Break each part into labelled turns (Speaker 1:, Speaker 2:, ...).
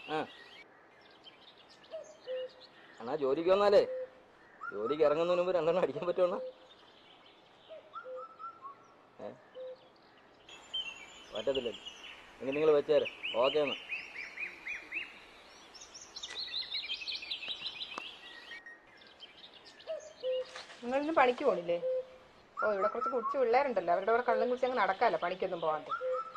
Speaker 1: ആ എന്നാ ജോലിക്ക് വന്നാലേ ജോലിക്ക് ഇറങ്ങുന്നതിന് മുമ്പ് രണ്ടെണ്ണം അടിക്കാൻ പറ്റുമോ ഏ പറ്റത്തില്ലല്ലോ എങ്കിൽ നിങ്ങൾ വെച്ചേരെ ഓക്കെ എന്നാ
Speaker 2: നിങ്ങളിന്ന് പണിക്ക് പോണില്ലേ ഓ ഇവിടെ കുറച്ച് കുടിച്ച് പിള്ളേരുണ്ടല്ലോ അവരുടെ കൂടെ കള്ളും കുടിച്ച് അങ്ങ് നടക്കാമല്ലോ പണിക്കൊന്നും പോകാണ്ട്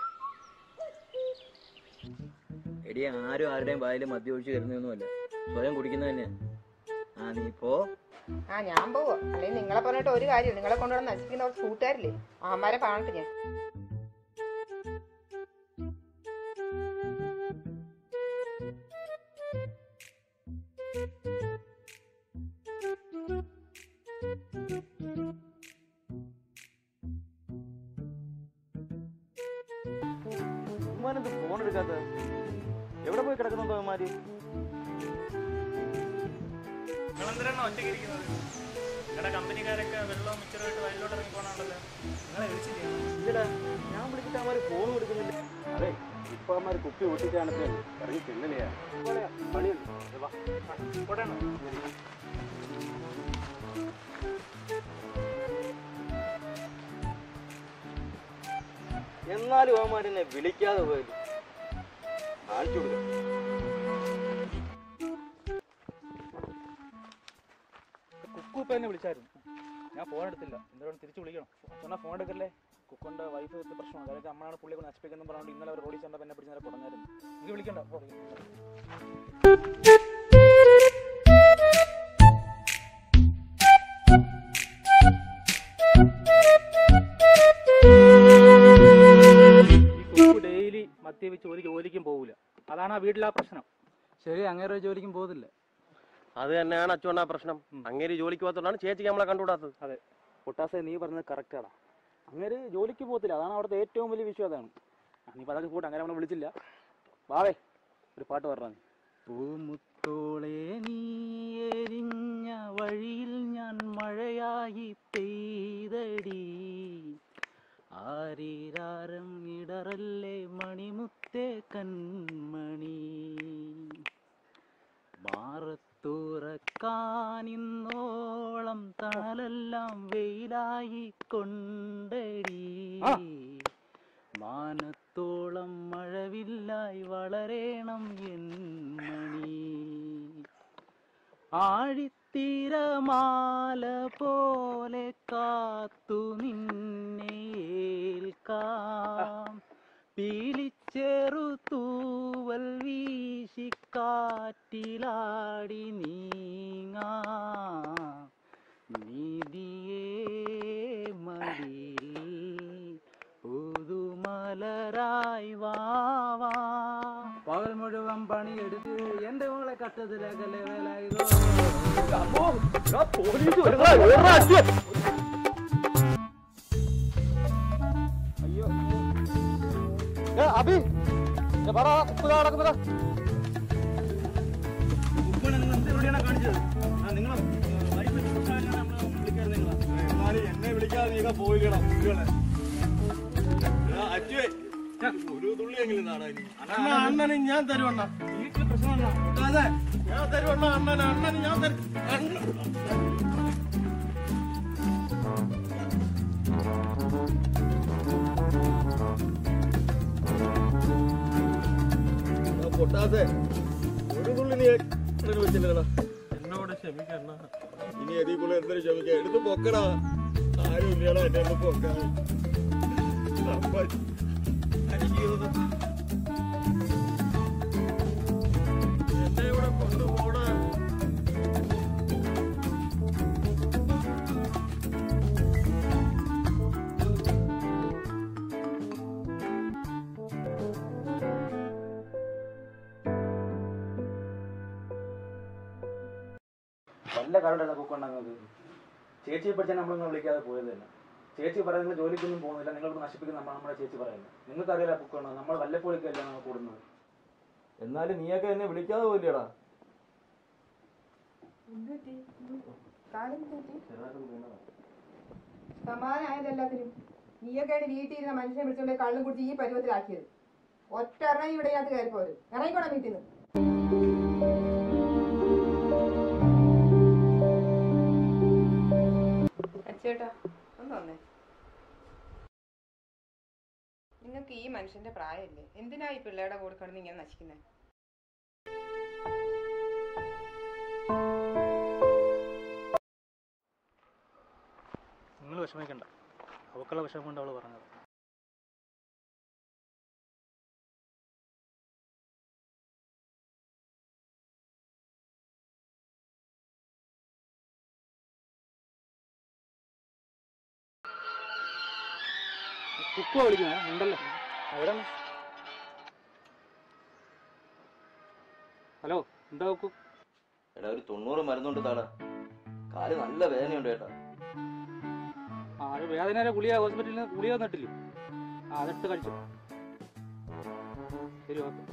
Speaker 1: എടി ആരും ആരുടെയും വായിൽ മദ്യം ഒഴിച്ച് കരുന്നൊന്നുമല്ല സ്വയം കുടിക്കുന്നത് തന്നെയാ ആ നീ പോ
Speaker 2: ആ ഞാൻ പോവോ അല്ലെങ്കിൽ നിങ്ങളെ പറഞ്ഞിട്ട് ഒരു കാര്യം നിങ്ങളെ കൊണ്ടുവന്ന് നശിപ്പിക്കുന്ന കുറച്ച് കൂട്ടുകാരില്ലേ അമ്മമാരെ കാണട്ടെ ഞാൻ
Speaker 1: ഉമ്മാനെന്ത് ഫോൺ എടുക്കാത്ത എവിടെ പോയി കിടക്കുന്നുണ്ടോ അവന്മാര്
Speaker 3: നിങ്ങളെന്തിനാണ് ഒറ്റയ്ക്ക് ഇരിക്കുന്നത് നിങ്ങളുടെ കമ്പനിക്കാരൊക്കെ വെള്ളവും മിച്ചറുമായിട്ട് വയലിലോട്ട് ഇറങ്ങി പോകണുണ്ടല്ലോ നിങ്ങളെ വിളിച്ചില്ലേ
Speaker 1: ഇല്ലടാ ഞാൻ വിളിച്ചിട്ട് അവന്മാര് ഫോൺ കൊടുക്കുന്നില്ല
Speaker 4: അതെ ഇപ്പൊ അമ്മ കുപ്പി ഒട്ടിച്ചാണത്തെ ഇറങ്ങി ചെല്ലലയാ പണിയുണ്ട് ദേ വാ.
Speaker 3: പോട്ടെണ്ണോ
Speaker 1: എന്നാലും അവന്മാരെന്നെ വിളിക്കാതെ പോയത്
Speaker 4: കാണിച്ചു കൊടുക്കാം
Speaker 3: കുക്കു ഇപ്പൊ എന്നെ വിളിച്ചായിരുന്നു ഞാൻ ഫോൺ എടുത്തില്ല എന്തുകൊണ്ട് തിരിച്ചു വിളിക്കണം അച്ഛനാ ഫോൺ എടുക്കല്ലേ കുക്കുന്റെ വൈഫ് എത്തി പ്രശ്നമാണ് അതായത് അമ്മയാണ് പുള്ളിയെ കൊണ്ട് നശിപ്പിക്കുന്നു പറഞ്ഞുകൊണ്ട് ഇന്നലെ അവർ റോഡിൽ ചെന്നപ്പോൾ എന്നെ പിടിച്ച് നേരെ തുടങ്ങായിരുന്നു എനിക്ക് വിളിക്കണ്ട പോ, വിളിക്കണ്ട. ഈ കുക്കു ഡെയിലി മദ്യപിച്ച് ഒരു ജോലിക്കും പോകില്ല അതാണ് ആ വീട്ടിലെ ആ പ്രശ്നം
Speaker 5: ശരി അങ്ങനെ ജോലിക്കും പോകുന്നില്ല
Speaker 4: അത് തന്നെയാണ് അച്ചുവണ്ണ പ്രശ്നം അങ്ങേര് ജോലിക്ക് പോകത്തോണ്ടാണ് ചേച്ചിക്ക് നമ്മളെ കണ്ടുകൂടാത്തത്
Speaker 3: പൊട്ടാസെ നീ പറഞ്ഞത് കറക്റ്റാണ് അങ്ങനെ ജോലിക്ക് പോകത്തില്ല അതാണ് അവിടുത്തെ ഏറ്റവും വലിയ വിഷയം അതാണ് ആ, നീ പതൊക്കെ കൂട്ട് അങ്ങനെ അവനെ വിളിച്ചില്ല വാവേ ഒരു പാട്ട് പറഞ്ഞാ നീ
Speaker 5: പൂമുത്തോളെ നീ എരിഞ്ഞ വഴിയിൽ ഞാൻ മഴയായി പെയ്തടി ആരീരാരം ഇടറല്ലേ മണിമുത്തേ കൺമണി മാറത്തുറക്കാനിന്നോളം തണലെല്ലാം വെയിലായി കൊണ്ടടി മാനത്തോളം മഴവില്ലായി വളരേണം എൻ മണി ആഴിത്തിരമാല പോലെ കാത്തു നിന്നെ ഏൽക്കാം പീലിച്ചെറു തൂവൽ വീശി കാറ്റിലാടി നീങ്ങാ നീതിയേ മടിയിൽ പുതുമലരായി വാവാ പകൽ മുഴുവൻ പണിയെടുത്ത് എന്റെ മോളെ കട്ടത്തിലേക്കല്ലേ വേലായുധോ
Speaker 3: അഭി പറ കുക്കു നടക്കുന്നത്
Speaker 4: എന്നെ വിളിക്കാതെ നീ പോയിക്കണം അച്ചുവേ ഒരു തുള്ളിയെങ്കിലും നാടാ അണ്ണന് ഞാൻ തരുവണ്ണ വീട്ടിൽ പ്രശ്നമല്ല അതെ ഞാൻ തരുവണ്ണ അണ്ണന് അണ്ണന് ഞാൻ തരും അണ്ണ പൊട്ടാതെ ഒരു തുള്ളി നീ അണ്ണന് വെച്ചില്ലടാ എന്നോട് ക്ഷമിക്കണ്ണ ഇനി അതിൽ കൂടെ എന്തൊരു ക്ഷമിക്കാം എടുത്ത് പൊക്കടാ ആരും ഇല്ലടാ എന്നെ ഒന്ന് പൊക്കാൻ അമ്മ അടിക്കുന്നത് എന്നെ ഇവിടെ കൊണ്ടുപോടാ
Speaker 3: വല്ല കാരണമാണ് കുക്കുണ്ടാകുന്നത് ചേച്ചിയെ പഠിച്ചാൽ നമ്മളൊന്നും വിളിക്കാതെ പോയത് തന്നെ ചേച്ചി പറയുന്നത് നിങ്ങൾ ജോലിക്കൊന്നും പോകുന്നില്ല നിങ്ങൾ ഇവിടെ നശിപ്പിക്കുന്ന നമ്മൾ നമ്മുടെ ചേച്ചി പറയുന്നത് നിങ്ങൾക്കറിയില്ല കുക്കാണ് നമ്മൾ വല്ലപ്പോഴേക്കല്ല നമ്മൾ കൂടുന്നത്
Speaker 1: എന്നാലും നീയൊക്കെ എന്നെ വിളിക്കാതെ പോയില്ലേടാ
Speaker 2: സമാനായത് എല്ലാത്തിനും നീയൊക്കെയാണ് വീട്ടിൽ ഇരുന്ന മനുഷ്യനെ വിളിച്ചുകൊണ്ട് കള്ളും കുടിച്ച് ഈ പരുവത്തിലാക്കിയത് ഒറ്റ ഇറങ്ങി ഇവിടെ ഇതിനകത്ത് കയറി പോരും ഇറങ്ങിക്കോണം വീട്ടിൽ നിന്ന് വിജയേട്ടാ ഒന്ന് വന്നേ നിങ്ങൾക്ക് ഈ മനുഷ്യന്റെ പ്രായമല്ലേ എന്തിനാ ഈ പിള്ളേരുടെ കൂടെ കിടന്ന് ഇങ്ങനെ നശിക്കുന്നത്
Speaker 3: നിങ്ങൾ വിഷമിക്കണ്ട അവക്കുള്ള വിഷമം കൊണ്ട് അവള് പറഞ്ഞത് കുക്കുവ വിളിക്കുന്നേ ഉണ്ടല്ലോ എവിടെയാണ് ഹലോ എന്താ കുക്കു
Speaker 1: എടാ ഒരു തൊണ്ണൂറ് മരുന്നുണ്ട് താടാ കാല് നല്ല വേദനയുണ്ട് കേട്ടാ
Speaker 3: ആ അത് വേദനയുടെ ഗുളിക ഹോസ്പിറ്റലിൽ നിന്ന് ഗുളിക തന്നിട്ടില്ലേ ആ അതെടുത്ത് കഴിച്ചു ശരി ഓക്കെ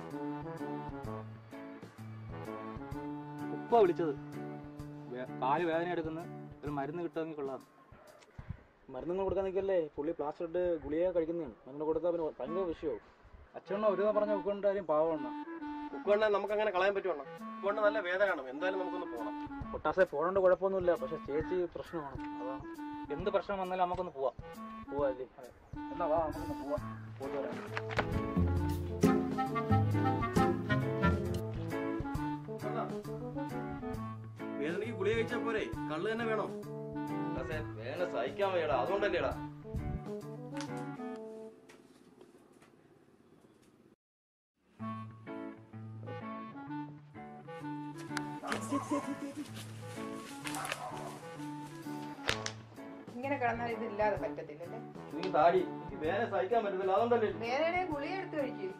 Speaker 3: ഉപ്പ വിളിച്ചത് വേ- കാല് വേദന എടുക്കുന്ന ഒരു മരുന്ന് കിട്ടുമെങ്കിൽ കൊള്ളാം മരുന്നുകൾ കൊടുക്കാൻ നിൽക്കല്ലേ പുള്ളി പ്ലാസ്റ്റർ ഇട്ട് ഗുളിക കഴിക്കുന്നതാണ് മരുന്ന് കൊടുത്താൽ പിന്നെ ഭയങ്കര വിഷയമാവും അച്ഛണ്ണ ഒരു പറഞ്ഞ ഉപ്പുകൊണ്ട് കാര്യം പാവമാണ്
Speaker 4: ഉപ്പുവണ്ണ നമുക്ക് അങ്ങനെ കളയാൻ പറ്റുവാണോ ഉപ്പുവണ്ണ നല്ല വേദനയാണ് എന്തായാലും നമുക്കൊന്ന് പോകണം
Speaker 3: പൊട്ടാസെ പോകേണ്ട കുഴപ്പമൊന്നുമില്ല പക്ഷെ ചേച്ചി പ്രശ്നമാണ് അതാണ് എന്ത് പ്രശ്നം വന്നാലും നമുക്കൊന്ന് പോവാം പോവാല്ലേ എന്നാ വാ നമുക്കൊന്ന് പോവാം പോയിട്ട് വരാം
Speaker 4: വേദനയ്ക്ക് ഗുളിക കഴിച്ചാൽ പോരെ കള്ള് തന്നെ വേണോ
Speaker 1: പക്ഷേ വേദന സഹിക്കാൻ വയ്യടാ അതുകൊണ്ടല്ലേടാ
Speaker 2: ഇങ്ങനെ കിടന്നാൽ ഇതില്ലാതെ പറ്റത്തില്ലല്ലേ
Speaker 1: നീ താടി എനിക്ക് വേദന സഹിക്കാൻ പറ്റുന്നില്ല അതുകൊണ്ടല്ലേ
Speaker 2: വേദനയുടെ ഗുളിക എടുത്ത് കഴിക്കൂ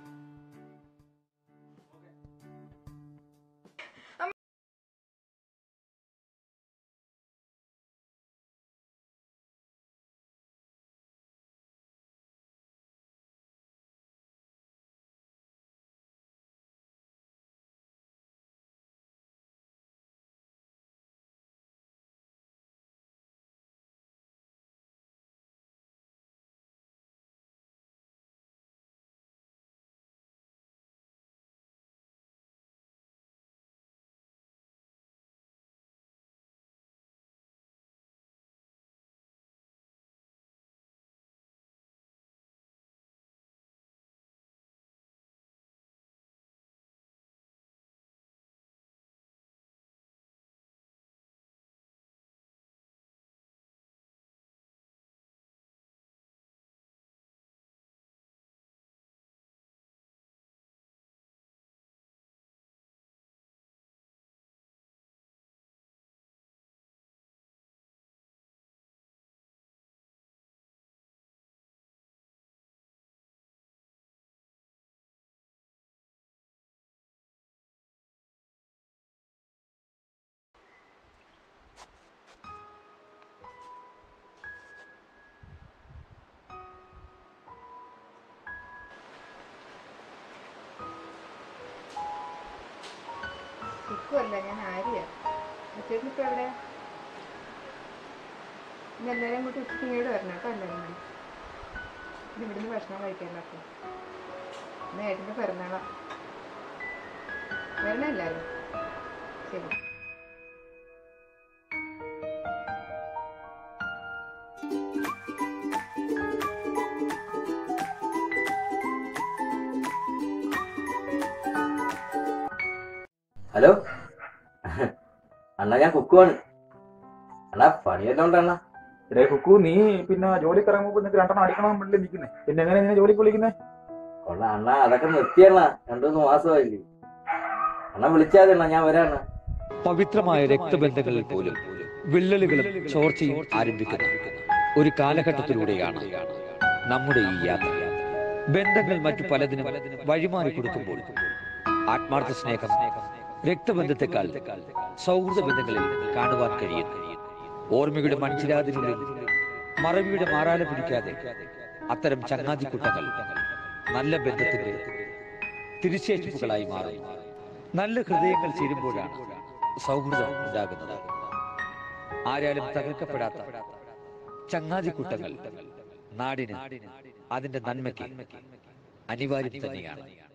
Speaker 2: കുക്കുമല്ല ഞാൻ ആര്യ ചേട്ടനിപ്പോ എവിടെ ഇന്ന് എല്ലാവരും കൂട്ടി ഉച്ചയ്ക്ക് ഇങ്ങോട്ട് വരണം കേട്ടോ എല്ലാവരും കൂടി ഇന്ന് ഇവിടുന്ന് ഭക്ഷണം കഴിക്കാമല്ലോ അപ്പോൾ ഇന്ന് ഏട്ടൻ്റെ പിറന്നാളാ വരണേ എല്ലാവരും ശരി
Speaker 1: ഹലോ അണ്ണാ ഞാൻ കുക്കുവാണ് അണ്ണാ പണിയെല്ലാം ഉണ്ടണ്ണാ
Speaker 3: എടേ കുക്കു നീ പിന്നെ ജോലിക്ക് ഇറങ്ങുമ്പോൾ നിനക്ക് രണ്ടെണ്ണം അടിക്കണം വേണ്ടി നിൽക്കുന്നേ പിന്നെ എങ്ങനെ നിന്നെ ജോലിക്ക് വിളിക്കുന്നേ
Speaker 1: കൊള്ള അണ്ണാ അതൊക്കെ നിർത്തിയണ്ണ രണ്ടു മാസമായില്ലേ അണ്ണാ വിളിച്ചാതെ അണ്ണാ ഞാൻ വരാണ്ണ
Speaker 6: പവിത്രമായ രക്തബന്ധങ്ങളിൽ പോലും വിള്ളലുകളും ചോർച്ചയും ആരംഭിക്കുന്ന ഒരു കാലഘട്ടത്തിലൂടെയാണ് നമ്മുടെ ഈ യാത്ര ബന്ധങ്ങൾ മറ്റു പലതിനും വഴിമാറി കൊടുക്കുമ്പോൾ ആത്മാർത്ഥ സ്നേഹം രക്തബന്ധത്തെക്കാൾ സൗഹൃദ ബന്ധങ്ങളിൽ കാണുവാൻ കഴിയുന്നു ഓർമ്മയുടെ മൺചിരാതിനുള്ളിൽ മറവിയുടെ മാറാല പിടിക്കാതെ അത്തരം ചങ്ങാതിക്കുട്ടങ്ങൾ നല്ല ബന്ധത്തിന്റെ തിരിച്ചേറ്റുകളായി മാറും നല്ല ഹൃദയങ്ങൾ ചേരുമ്പോഴാണ് സൗഹൃദം ഉണ്ടാകുന്നത് ആരാലും തകർക്കപ്പെടാത്ത ചങ്ങാതിക്കുട്ടങ്ങൾ നാടിന് അതിന്റെ നന്മയ്ക്ക് അനിവാര്യം തന്നെയാണ്